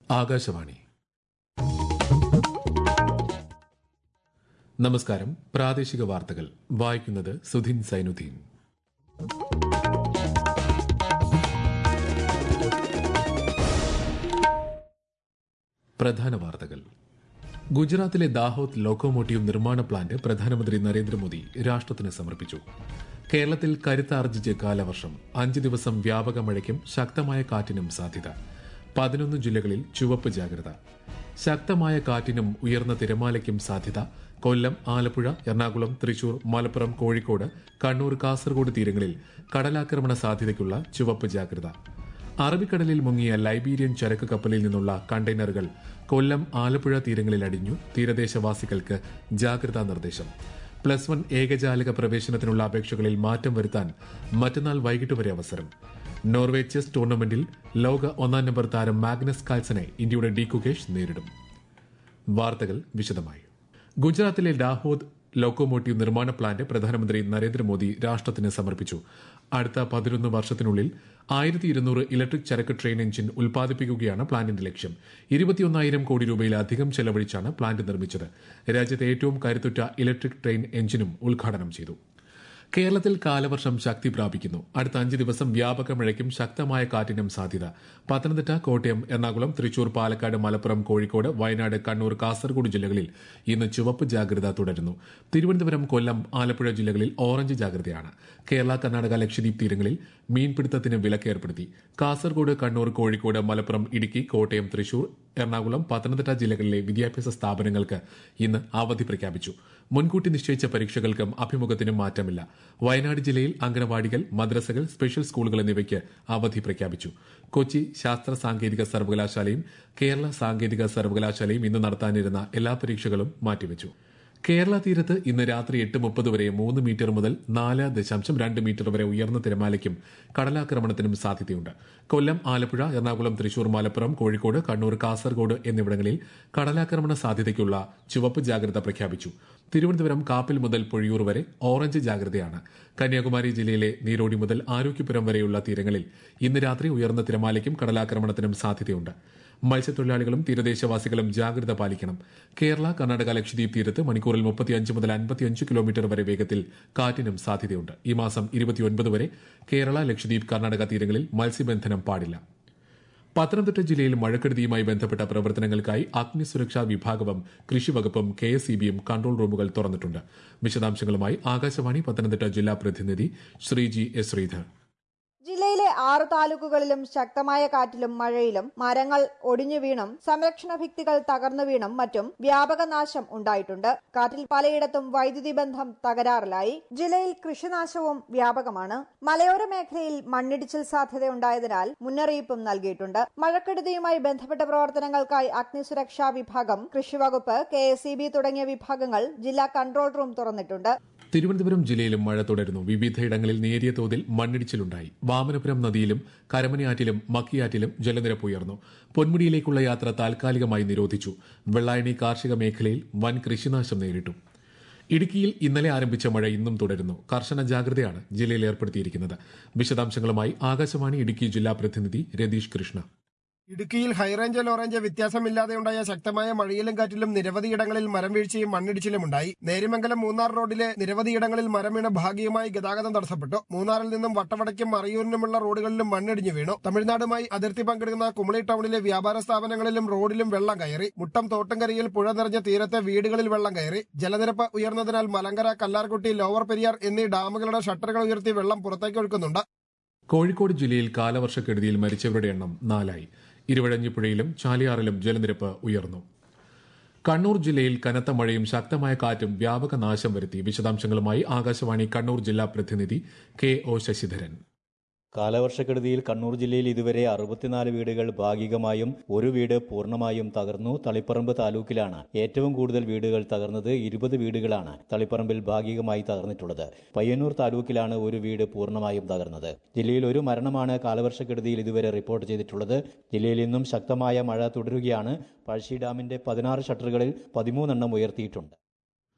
ആകാശവാണി നമസ്കാരം പ്രാദേശിക വാർത്തകൾ വായിക്കുന്നത് സുധിൻ സൈനുദ്ദീൻ പ്രധാന വാർത്തകൾ ഗുജറാത്തിലെ ദാഹോദ് ലോക്കോമോട്ടീവ് നിർമ്മാണ പ്ലാന്റ് പ്രധാനമന്ത്രി നരേന്ദ്രമോദി രാഷ്ട്രത്തിന് സമർപ്പിച്ചു കേരളത്തിൽ കരുത്താർജിച്ച് കാലവർഷം അഞ്ച് ദിവസം വ്യാപക മഴയ്ക്കും ശക്തമായ കാറ്റിനും സാധ്യത പതിനൊന്ന് ജില്ലകളിൽ ചുവപ്പ് ജാഗ്രത ശക്തമായ കാറ്റിനും ഉയർന്ന തിരമാലയ്ക്കും സാധ്യത കൊല്ലം ആലപ്പുഴ എറണാകുളം തൃശൂർ മലപ്പുറം കോഴിക്കോട് കണ്ണൂർ കാസർഗോഡ് തീരങ്ങളിൽ കടലാക്രമണ സാധ്യതയ്ക്കുള്ള ചുവപ്പ് ജാഗ്രത അറബിക്കടലിൽ മുങ്ങിയ ലൈബീരിയൻ ചരക്ക് കപ്പലിൽ നിന്നുള്ള കണ്ടെയ്നറുകൾ കൊല്ലം ആലപ്പുഴ തീരങ്ങളിൽ അടിഞ്ഞു തീരദേശവാസികൾക്ക് ജാഗ്രതാ നിർദ്ദേശം പ്ലസ് വൺ ഏകജാലക പ്രവേശനത്തിനുള്ള അപേക്ഷകളിൽ മാറ്റം വരുത്താൻ മറ്റന്നാൾ വൈകിട്ട് വരെ അവസരം നോർവേ ചെസ് ടൂർണമെന്റിൽ ലോക ഒന്നാം നമ്പർ താരം മാഗ്നസ് കാൽസനെ ഇന്ത്യയുടെ ഡി കുകേഷ് നേരിടും വാർത്തകൾ വിശദമായി ഗുജറാത്തിലെ ഡാഹോദ് ലോക്കോമോട്ടീവ് നിർമ്മാണ പ്ലാന്റ് പ്രധാനമന്ത്രി നരേന്ദ്രമോദി രാഷ്ട്രത്തിന് സമർപ്പിച്ചു അടുത്ത പതിനൊന്ന് വർഷത്തിനുള്ളിൽ ആയിരത്തി ഇരുന്നൂറ് ഇലക്ട്രിക് ചരക്ക് ട്രെയിൻ എഞ്ചിൻ ഉൽപ്പാദിപ്പിക്കുകയാണ് പ്ലാന്റിന്റെ ലക്ഷ്യം ഇരുപത്തിയൊന്നായിരം കോടി രൂപയിലധികം ചെലവഴിച്ചാണ് പ്ലാന്റ് നിർമ്മിച്ചത് രാജ്യത്തെ ഏറ്റവും കരുത്തുറ്റ ഇലക്ട്രിക് ട്രെയിൻ എഞ്ചിനും ഉദ്ഘാടനം ചെയ്തു കേരളത്തിൽ കാലവർഷം ശക്തി പ്രാപിക്കുന്നു അടുത്ത അഞ്ച് ദിവസം വ്യാപക മഴയ്ക്കും ശക്തമായ കാറ്റിനും സാധ്യത പത്തനംതിട്ട കോട്ടയം എറണാകുളം തൃശൂർ പാലക്കാട് മലപ്പുറം കോഴിക്കോട് വയനാട് കണ്ണൂർ കാസർഗോഡ് ജില്ലകളിൽ ഇന്ന് ചുവപ്പ് ജാഗ്രത തുടരുന്നു തിരുവനന്തപുരം കൊല്ലം ആലപ്പുഴ ജില്ലകളിൽ ഓറഞ്ച് ജാഗ്രതയാണ് കേരള കർണാടക ലക്ഷദ്വീപ് തീരങ്ങളിൽ മീൻപിടുത്തത്തിന് വിലക്ക് ഏർപ്പെടുത്തി കാസർഗോഡ് കണ്ണൂർ കോഴിക്കോട് മലപ്പുറം ഇടുക്കി കോട്ടയം തൃശൂർ എറണാകുളം പത്തനംതിട്ട ജില്ലകളിലെ വിദ്യാഭ്യാസ സ്ഥാപനങ്ങൾക്ക് ഇന്ന് അവധി പ്രഖ്യാപിച്ചു മുൻകൂട്ടി നിശ്ചയിച്ച പരീക്ഷകൾക്കും അഭിമുഖത്തിനും മാറ്റമില്ല വയനാട് ജില്ലയിൽ അംഗനവാടികൾ മദ്രസകൾ സ്പെഷ്യൽ സ്കൂളുകൾ എന്നിവയ്ക്ക് അവധി പ്രഖ്യാപിച്ചു കൊച്ചി ശാസ്ത്ര സാങ്കേതിക സർവകലാശാലയും കേരള സാങ്കേതിക സർവകലാശാലയും ഇന്ന് നടത്താനിരുന്ന എല്ലാ പരീക്ഷകളും മാറ്റിവെച്ചു കേരള തീരത്ത് ഇന്ന് രാത്രി എട്ട് മുപ്പത് വരെ മൂന്ന് മീറ്റർ മുതൽ നാല് ദശാംശം രണ്ട് മീറ്റർ വരെ ഉയർന്ന തിരമാലയ്ക്കും കടലാക്രമണത്തിനും സാധ്യതയുണ്ട് കൊല്ലം ആലപ്പുഴ എറണാകുളം തൃശൂർ മലപ്പുറം കോഴിക്കോട് കണ്ണൂർ കാസർഗോഡ് എന്നിവിടങ്ങളിൽ കടലാക്രമണ സാധ്യതയ്ക്കുള്ള ചുവപ്പ് ജാഗ്രത പ്രഖ്യാപിച്ചു തിരുവനന്തപുരം കാപ്പിൽ മുതൽ പൊഴിയൂർ വരെ ഓറഞ്ച് ജാഗ്രതയാണ് കന്യാകുമാരി ജില്ലയിലെ നീരോടി മുതൽ ആരോഗ്യപുരം വരെയുള്ള തീരങ്ങളിൽ ഇന്ന് രാത്രി ഉയർന്ന തിരമാലയ്ക്കും കടലാക്രമണത്തിനും സാധ്യതയുണ്ട് മത്സ്യത്തൊഴിലാളികളും തീരദേശവാസികളും ജാഗ്രത പാലിക്കണം കേരള കർണാടക ലക്ഷദ്വീപ് തീരത്ത് മണിക്കൂറിൽ മുപ്പത്തിയഞ്ച് മുതൽ അൻപത്തിയഞ്ച് കിലോമീറ്റർ വരെ വേഗത്തിൽ കാറ്റിനും സാധ്യതയുണ്ട് ഈ മാസം ഇരുപത്തിയൊൻപത് വരെ കേരള ലക്ഷദ്വീപ് കർണാടക തീരങ്ങളിൽ മത്സ്യബന്ധനം പാടില്ല പത്തനംതിട്ട ജില്ലയിൽ മഴക്കെടുതിയുമായി ബന്ധപ്പെട്ട പ്രവർത്തനങ്ങൾക്കായി അഗ്നിസുരക്ഷാ വിഭാഗവും കൃഷിവകുപ്പും കെ എസ് ഇ ബിയും കൺട്രോൾ റൂമുകൾ തുറന്നിട്ടുണ്ട് വിശദാംശങ്ങളുമായി ആകാശവാണി പത്തനംതിട്ട ജില്ലാ പ്രതിനിധി ശ്രീജി എസ് ശ്രീധർ ജില്ലയിലെ ആറ് താലൂക്കുകളിലും ശക്തമായ കാറ്റിലും മഴയിലും മരങ്ങൾ ഒടിഞ്ഞു വീണും സംരക്ഷണ ഭിത്തികൾ തകർന്നു വീണും മറ്റും വ്യാപക നാശം ഉണ്ടായിട്ടുണ്ട് കാറ്റിൽ പലയിടത്തും വൈദ്യുതി ബന്ധം തകരാറിലായി ജില്ലയിൽ കൃഷിനാശവും വ്യാപകമാണ് മലയോര മേഖലയിൽ മണ്ണിടിച്ചിൽ സാധ്യതയുണ്ടായതിനാൽ മുന്നറിയിപ്പും നൽകിയിട്ടുണ്ട് മഴക്കെടുതിയുമായി ബന്ധപ്പെട്ട പ്രവർത്തനങ്ങൾക്കായി അഗ്നിസുരക്ഷാ വിഭാഗം കൃഷിവകുപ്പ് കെ തുടങ്ങിയ വിഭാഗങ്ങൾ ജില്ലാ കൺട്രോൾ റൂം തുറന്നിട്ടുണ്ട് തിരുവനന്തപുരം ജില്ലയിലും മഴ തുടരുന്നു വിവിധയിടങ്ങളിൽ നേരിയ തോതിൽ മണ്ണിടിച്ചിലുണ്ടായി വാമനപുരം നദിയിലും കരമനയാറ്റിലും മക്കിയാറ്റിലും ജലനിരപ്പ് ഉയർന്നു പൊന്മുടിയിലേക്കുള്ള യാത്ര താൽക്കാലികമായി നിരോധിച്ചു വെള്ളായണി കാർഷിക മേഖലയിൽ വൻ കൃഷിനാശം നേരിട്ടു ഇടുക്കിയിൽ ഇന്നലെ ആരംഭിച്ച മഴ ഇന്നും തുടരുന്നു കർശന ജാഗ്രതയാണ് ജില്ലയിൽ ഏർപ്പെടുത്തിയിരിക്കുന്നത് വിശദാംശങ്ങളുമായി ആകാശവാണി ഇടുക്കി ജില്ലാ പ്രതിനിധി രതീഷ് കൃഷ്ണ ഇടുക്കിയിൽ ഹൈറേഞ്ച് ലോറേഞ്ച് വ്യത്യാസമില്ലാതെയുണ്ടായ ശക്തമായ മഴയിലും കാറ്റിലും നിരവധിയിടങ്ങളിൽ മരം വീഴ്ചയും മണ്ണിടിച്ചിലും ഉണ്ടായി നേരിമംഗലം മൂന്നാർ റോഡിലെ നിരവധിയിടങ്ങളിൽ മരം വീണ് ഭാഗികമായി ഗതാഗതം തടസ്സപ്പെട്ടു മൂന്നാറിൽ നിന്നും വട്ടവടയ്ക്കും മറയൂരിനുമുള്ള റോഡുകളിലും മണ്ണിടിഞ്ഞു വീണു തമിഴ്നാടുമായി അതിർത്തി പങ്കിടുന്ന കുമളി ടൗണിലെ വ്യാപാര സ്ഥാപനങ്ങളിലും റോഡിലും വെള്ളം കയറി മുട്ടം തോട്ടുംകരയിൽ പുഴ നിറഞ്ഞ തീരത്തെ വീടുകളിൽ വെള്ളം കയറി ജലനിരപ്പ് ഉയർന്നതിനാൽ മലങ്കര കല്ലാർകുട്ടി ലോവർ പെരിയാർ എന്നീ ഡാമുകളുടെ ഷട്ടറുകൾ ഉയർത്തി വെള്ളം പുറത്തേക്ക് ഒഴുക്കുന്നുണ്ട് കോഴിക്കോട് ജില്ലയിൽ കാലവർഷക്കെടുതിയിൽ മരിച്ചവരുടെ എണ്ണം നാലായി ഇരുവഴഞ്ഞിപ്പുഴയിലും ചാലിയാറിലും ജലനിരപ്പ് ഉയർന്നു കണ്ണൂർ ജില്ലയിൽ കനത്ത മഴയും ശക്തമായ കാറ്റും വ്യാപക നാശം വരുത്തി വിശദാംശങ്ങളുമായി ആകാശവാണി കണ്ണൂർ ജില്ലാ പ്രതിനിധി കെ ഒ ശശിധരൻ കാലവർഷക്കെടുതിയിൽ കണ്ണൂർ ജില്ലയിൽ ഇതുവരെ അറുപത്തിനാല് വീടുകൾ ഭാഗികമായും ഒരു വീട് പൂർണ്ണമായും തകർന്നു തളിപ്പറമ്പ് താലൂക്കിലാണ് ഏറ്റവും കൂടുതൽ വീടുകൾ തകർന്നത് ഇരുപത് വീടുകളാണ് തളിപ്പറമ്പിൽ ഭാഗികമായി തകർന്നിട്ടുള്ളത് പയ്യന്നൂർ താലൂക്കിലാണ് ഒരു വീട് പൂർണ്ണമായും തകർന്നത് ജില്ലയിൽ ഒരു മരണമാണ് കാലവർഷക്കെടുതിയിൽ ഇതുവരെ റിപ്പോർട്ട് ചെയ്തിട്ടുള്ളത് ജില്ലയിൽ ഇന്നും ശക്തമായ മഴ തുടരുകയാണ് പഴശ്ശി ഡാമിന്റെ പതിനാറ് ഷട്ടറുകളിൽ പതിമൂന്നെണ്ണം ഉയർത്തിയിട്ടുണ്ട്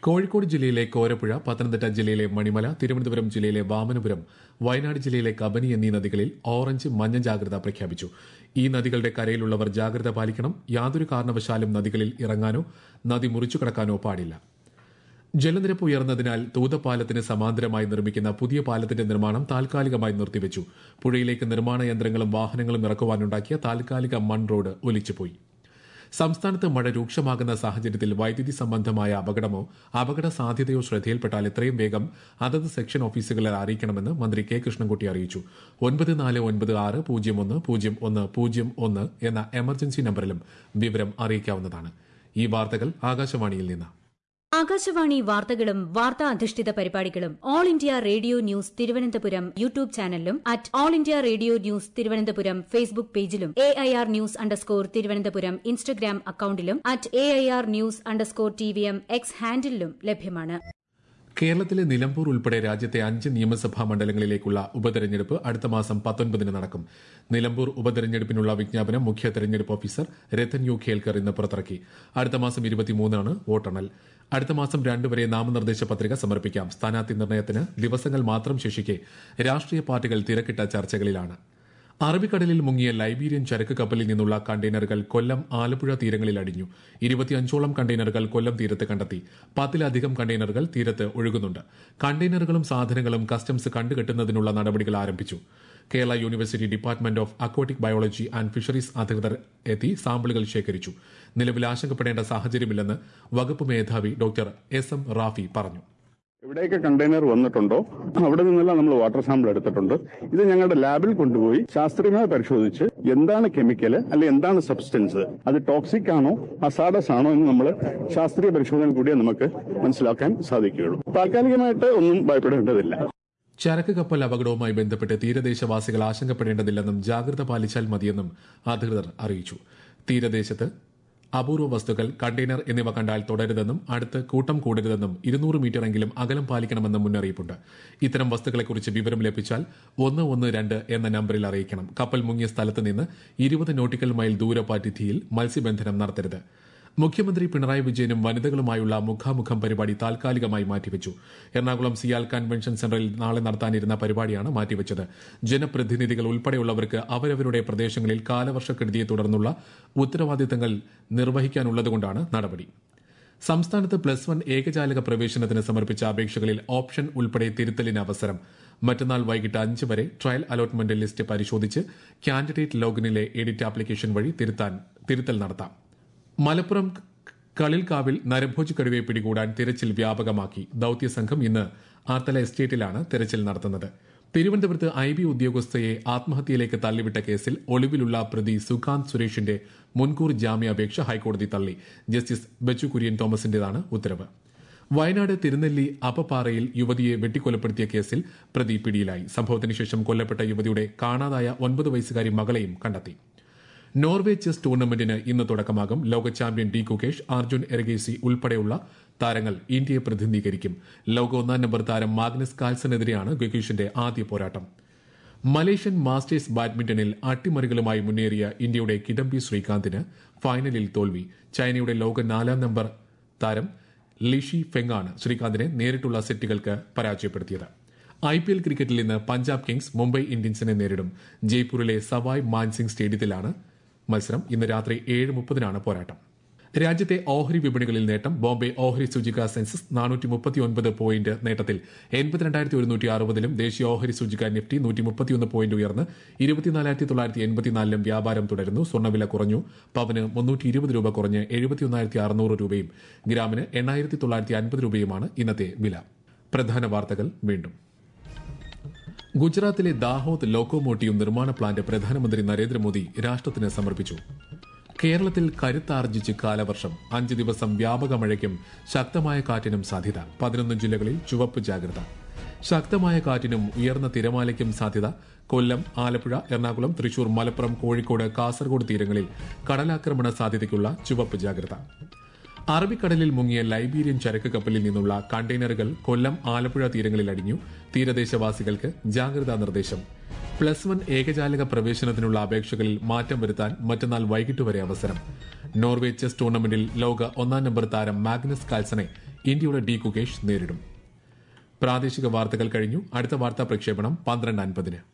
കോഴിക്കോട് ജില്ലയിലെ കോരപ്പുഴ പത്തനംതിട്ട ജില്ലയിലെ മണിമല തിരുവനന്തപുരം ജില്ലയിലെ വാമനപുരം വയനാട് ജില്ലയിലെ കബനി എന്നീ നദികളിൽ ഓറഞ്ച് മഞ്ഞ ജാഗ്രത പ്രഖ്യാപിച്ചു ഈ നദികളുടെ കരയിലുള്ളവർ ജാഗ്രത പാലിക്കണം യാതൊരു കാരണവശാലും നദികളിൽ ഇറങ്ങാനോ നദി മുറിച്ചു കടക്കാനോ പാടില്ല ജലനിരപ്പ് ഉയർന്നതിനാൽ തൂതപാലത്തിന് സമാന്തരമായി നിർമ്മിക്കുന്ന പുതിയ പാലത്തിന്റെ നിർമ്മാണം താൽക്കാലികമായി നിർത്തിവച്ചു പുഴയിലേക്ക് നിർമ്മാണ യന്ത്രങ്ങളും വാഹനങ്ങളും ഇറക്കുവാനുണ്ടാക്കിയ താൽക്കാലിക മൺ റോഡ് ഒലിച്ചുപോയി സംസ്ഥാനത്ത് മഴ രൂക്ഷമാകുന്ന സാഹചര്യത്തിൽ വൈദ്യുതി സംബന്ധമായ അപകടമോ അപകട സാധ്യതയോ ശ്രദ്ധയിൽപ്പെട്ടാൽ എത്രയും വേഗം അതത് സെക്ഷൻ ഓഫീസുകളെ അറിയിക്കണമെന്ന് മന്ത്രി കെ കൃഷ്ണൻകുട്ടി അറിയിച്ചു ഒൻപത് നാല് ഒൻപത് ആറ് പൂജ്യം ഒന്ന് പൂജ്യം ഒന്ന് പൂജ്യം ഒന്ന് എന്ന എമർജൻസി നമ്പറിലും വിവരം അറിയിക്കാവുന്നതാണ് ഈ വാർത്തകൾ ആകാശവാണിയിൽ നിന്ന് ആകാശവാണി വാർത്തകളും വാർത്താ അധിഷ്ഠിത പരിപാടികളും All India Radio News Thiruvananthapuram YouTube ചാനലിലും at All India Radio News Thiruvananthapuram Facebook പേജിലും A I R news underscore Thiruvananthapuram Instagram അക്കൌണ്ടിലും at A I R news underscore T V M X ഹാൻഡിലും ലഭ്യമാണ് കേരളത്തിലെ നിലമ്പൂർ ഉൾപ്പെടെ രാജ്യത്തെ അഞ്ച് നിയമസഭാ മണ്ഡലങ്ങളിലേക്കുള്ള ഉപതെരഞ്ഞെടുപ്പ് അടുത്ത മാസം പത്തൊൻപതിന് നടക്കും നിലമ്പൂർ ഉപതെരഞ്ഞെടുപ്പിനുള്ള വിജ്ഞാപനം മുഖ്യ തെരഞ്ഞെടുപ്പ് ഓഫീസർ രത്തൻ യു ഖേൽക്കർ ഇന്ന് പുറത്തിറക്കി അടുത്ത മാസം ഇരുപത്തിമൂന്നാണ് വോട്ടെണ്ണൽ അടുത്ത മാസം രണ്ട് വരെ നാമനിർദ്ദേശ പത്രിക സമർപ്പിക്കാം സ്ഥാനാർത്ഥി നിർണയത്തിന് ദിവസങ്ങൾ മാത്രം ശേഷിക്കെ രാഷ്ട്രീയ പാർട്ടികൾ തിരക്കിട്ട ചർച്ചകളിലാണ് അറബിക്കടലിൽ മുങ്ങിയ ലൈബീരിയൻ ചരക്ക് കപ്പലിൽ നിന്നുള്ള കണ്ടെയ്നറുകൾ കൊല്ലം ആലപ്പുഴ തീരങ്ങളിൽ അടിഞ്ഞു ഇരുപത്തിയഞ്ചോളം കണ്ടെയ്നറുകൾ കൊല്ലം തീരത്ത് കണ്ടെത്തി പത്തിലധികം കണ്ടെയ്നറുകൾ തീരത്ത് ഒഴുകുന്നുണ്ട് കണ്ടെയ്നറുകളും സാധനങ്ങളും കസ്റ്റംസ് കണ്ടുകെട്ടുന്നതിനുള്ള നടപടികൾ ആരംഭിച്ചു Kerala university department of aquatic biology and fisheries അധികൃതർ എത്തി സാമ്പിളുകൾ ശേഖരിച്ചു നിലവിൽ ആശങ്കപ്പെടേണ്ട സാഹചര്യമില്ലെന്ന് വകുപ്പ് മേധാവി ഡോക്ടർ എസ് എം റാഫി പറഞ്ഞു എവിടെയൊക്കെ കണ്ടെയ്നർ വന്നിട്ടുണ്ടോ അവിടെ നിന്നെല്ലാം നമ്മൾ വാട്ടർ സാമ്പിൾ എടുത്തിട്ടുണ്ട് ഇത് ഞങ്ങളുടെ ലാബിൽ കൊണ്ടുപോയി ശാസ്ത്രീയമായി പരിശോധിച്ച് എന്താണ് കെമിക്കൽ അല്ലെ എന്താണ് സബ്സ്റ്റൻസ് അത് ടോക്സിക് ആണോ അസാഡസ് ആണോ എന്ന് നമ്മൾ ശാസ്ത്രീയ പരിശോധന കൂടിയേ നമുക്ക് മനസ്സിലാക്കാൻ സാധിക്കുകയുള്ളൂ താൽക്കാലികമായിട്ട് ഒന്നും ഭയപ്പെടേണ്ടതില്ല ചരക്ക് കപ്പൽ അപകടവുമായി ബന്ധപ്പെട്ട് തീരദേശവാസികൾ ആശങ്കപ്പെടേണ്ടതില്ലെന്നും ജാഗ്രത പാലിച്ചാൽ മതിയെന്നും അധികൃതർ അറിയിച്ചു തീരദേശത്ത് അപൂർവ വസ്തുക്കൾ കണ്ടെയ്നർ എന്നിവ കണ്ടാൽ തുടരുതെന്നും അടുത്ത് കൂട്ടം കൂടരുതെന്നും ഇരുന്നൂറ് മീറ്ററെങ്കിലും അകലം പാലിക്കണമെന്നും മുന്നറിയിപ്പുണ്ട് ഇത്തരം വസ്തുക്കളെക്കുറിച്ച് വിവരം ലഭിച്ചാൽ ഒന്ന് ഒന്ന് രണ്ട് എന്ന നമ്പറിൽ അറിയിക്കണം കപ്പൽ മുങ്ങിയ സ്ഥലത്ത് നിന്ന് ഇരുപത് നോട്ടിക്കൽ മൈൽ ദൂരപരിധിയിൽ മത്സ്യബന്ധനം നടത്തരുത് മുഖ്യമന്ത്രി പിണറായി വിജയനും വനിതകളുമായുള്ള മുഖാമുഖം പരിപാടി താൽക്കാലികമായി മാറ്റിവെച്ചു എറണാകുളം സിയാൽ കൺവെൻഷൻ സെന്ററിൽ നാളെ നടത്താനിരുന്ന പരിപാടിയാണ് മാറ്റിവെച്ചത് ജനപ്രതിനിധികൾ ഉൾപ്പെടെയുള്ളവർക്ക് അവരവരുടെ പ്രദേശങ്ങളിൽ കാലവർഷക്കെടുതിയെ തുടർന്നുള്ള ഉത്തരവാദിത്തങ്ങൾ നിർവഹിക്കാനുള്ളതുകൊണ്ടാണ് നടപടി സംസ്ഥാനത്ത് പ്ലസ് വൺ ഏകജാലക പ്രവേശനത്തിന് സമർപ്പിച്ച അപേക്ഷകളിൽ ഓപ്ഷൻ ഉൾപ്പെടെ തിരുത്തലിന് അവസരം മറ്റന്നാൾ വൈകിട്ട് അഞ്ച് വരെ ട്രയൽ അലോട്ട്മെന്റ് ലിസ്റ്റ് പരിശോധിച്ച് കാൻഡിഡേറ്റ് ലോഗിനിലെ എഡിറ്റ് ആപ്ലിക്കേഷൻ വഴി തിരുത്താൻ തിരുത്തൽ നടത്താം മലപ്പുറം കളിൽക്കാവിൽ നരഭോജ് കടുവയെ പിടികൂടാൻ തിരച്ചിൽ വ്യാപകമാക്കി ദൌത്യസംഘം ഇന്ന് ആർത്തല എസ്റ്റേറ്റിലാണ് തിരച്ചിൽ നടത്തുന്നത് തിരുവനന്തപുരത്ത് ഐ ബി ഉദ്യോഗസ്ഥയെ ആത്മഹത്യയിലേക്ക് തള്ളിവിട്ട കേസിൽ ഒളിവിലുള്ള പ്രതി സുകാന്ത് സുരേഷിന്റെ മുൻകൂർ ജാമ്യാപേക്ഷ ഹൈക്കോടതി തള്ളി ജസ്റ്റിസ് ബച്ചു കുര്യൻ തോമസിന്റേതാണ് ഉത്തരവ് വയനാട് തിരുനെല്ലി അപ്പപ്പാറയിൽ യുവതിയെ വെട്ടിക്കൊലപ്പെടുത്തിയ കേസിൽ പ്രതി പിടിയിലായി സംഭവത്തിന് ശേഷം കൊല്ലപ്പെട്ട യുവതിയുടെ കാണാതായ ഒൻപത് വയസ്സുകാരി മകളെയും കണ്ടെത്തി നോർവേ ചെസ് ടൂർണമെന്റിന് ഇന്ന് തുടക്കമാകും ലോക ചാമ്പ്യൻ ഡി കുകേഷ് അർജുൻ എരഗേസി ഉൾപ്പെടെയുള്ള താരങ്ങൾ ഇന്ത്യയെ പ്രതിനിധീകരിക്കും ലോക ഒന്നാം നമ്പർ താരം മാഗ്നസ് കാൽസനെതിരെയാണ് ഗുകേഷിന്റെ ആദ്യ പോരാട്ടം മലേഷ്യൻ മാസ്റ്റേഴ്സ് ബാഡ്മിന്റണിൽ അട്ടിമറികളുമായി മുന്നേറിയ ഇന്ത്യയുടെ കിഡംബി ശ്രീകാന്തിന് ഫൈനലിൽ തോൽവി ചൈനയുടെ ലോക നാലാം നമ്പർ താരം ലിഷി ഫെങ്ങാണ് ശ്രീകാന്തിനെ നേരിട്ടുള്ള സെറ്റുകൾക്ക് പരാജയപ്പെടുത്തിയത് ഐ പി എൽ ക്രിക്കറ്റിൽ ഇന്ന് പഞ്ചാബ് കിങ്സ് മുംബൈ ഇന്ത്യൻസിനെ നേരിടും ജയ്പൂരിലെ സവായ് മാൻസിംഗ് സ്റ്റേഡിയത്തിലാണ് മത്സരം ഇന്ന് രാത്രി ഏഴ് മുപ്പതിനാണ് പോരാട്ടം രാജ്യത്തെ ഓഹരി വിപണികളിൽ നേട്ടം ബോംബെ ഓഹരി സൂചിക സെൻസസ് നാനൂറ്റി മുപ്പത്തിയൊൻപത് പോയിന്റ് നേട്ടത്തിൽ എൺപത്തിരണ്ടായിരത്തി ഒരുന്നൂറ്റി അറുപതിലും ദേശീയ ഓഹരി സൂചിക നിഫ്റ്റി നൂറ്റി മുപ്പത്തിയൊന്ന് പോയിന്റ് ഉയർന്ന് ഇരുപത്തിനാലായിരത്തി തൊള്ളായിരത്തി എൺപത്തിനാലിലും വ്യാപാരം തുടരുന്നു സ്വർണ്ണവില കുറഞ്ഞു പവന് മുന്നൂറ്റി ഇരുപത് രൂപ കുറഞ്ഞ് എഴുപത്തിയൊന്നായിരത്തി അറുന്നൂറ് രൂപയും ഗ്രാമിന് എണ്ണായിരത്തി തൊള്ളായിരത്തി അൻപത് രൂപയുമാണ് ഇന്നത്തെ വില പ്രധാന വാർത്തകൾ വീണ്ടും ഗുജറാത്തിലെ ദാഹോദ് ലോക്കോമോട്ടീവ് നിർമ്മാണ പ്ലാന്റ് പ്രധാനമന്ത്രി നരേന്ദ്രമോദി രാഷ്ട്രത്തിന് സമർപ്പിച്ചു കേരളത്തിൽ കരുത്താർജിച്ച് കാലവർഷം അഞ്ച് ദിവസം വ്യാപക മഴയ്ക്കും ശക്തമായ കാറ്റിനും സാധ്യത പതിനൊന്ന് ജില്ലകളിൽ ചുവപ്പ് ജാഗ്രത ശക്തമായ കാറ്റിനും ഉയർന്ന തിരമാലയ്ക്കും സാധ്യത കൊല്ലം ആലപ്പുഴ എറണാകുളം തൃശൂർ മലപ്പുറം കോഴിക്കോട് കാസർഗോഡ് തീരങ്ങളിൽ കടലാക്രമണ സാധ്യതയ്ക്കുള്ള ചുവപ്പ് ജാഗ്രത അറബിക്കടലിൽ മുങ്ങിയ ലൈബീരിയൻ ചരക്ക് കപ്പലിൽ നിന്നുള്ള കണ്ടെയ്നറുകൾ കൊല്ലം ആലപ്പുഴ തീരങ്ങളിൽ അടിഞ്ഞു തീരദേശവാസികൾക്ക് ജാഗ്രതാ നിർദ്ദേശം പ്ലസ് വൺ ഏകജാലക പ്രവേശനത്തിനുള്ള അപേക്ഷകളിൽ മാറ്റം വരുത്താൻ മറ്റന്നാൾ വൈകിട്ട് വരെ അവസരം നോർവേ ചെസ് ടൂർണമെന്റിൽ ലോക ഒന്നാം നമ്പർ താരം മാഗ്നസ് കാൽസനെ ഇന്ത്യയുടെ ഡി കുകേഷ് നേരിടും പ്രാദേശിക വാർത്തകൾ കഴിഞ്ഞു അടുത്ത വാർത്താ പ്രക്ഷേപണം പന്ത്രണ്ട് അൻപതിന്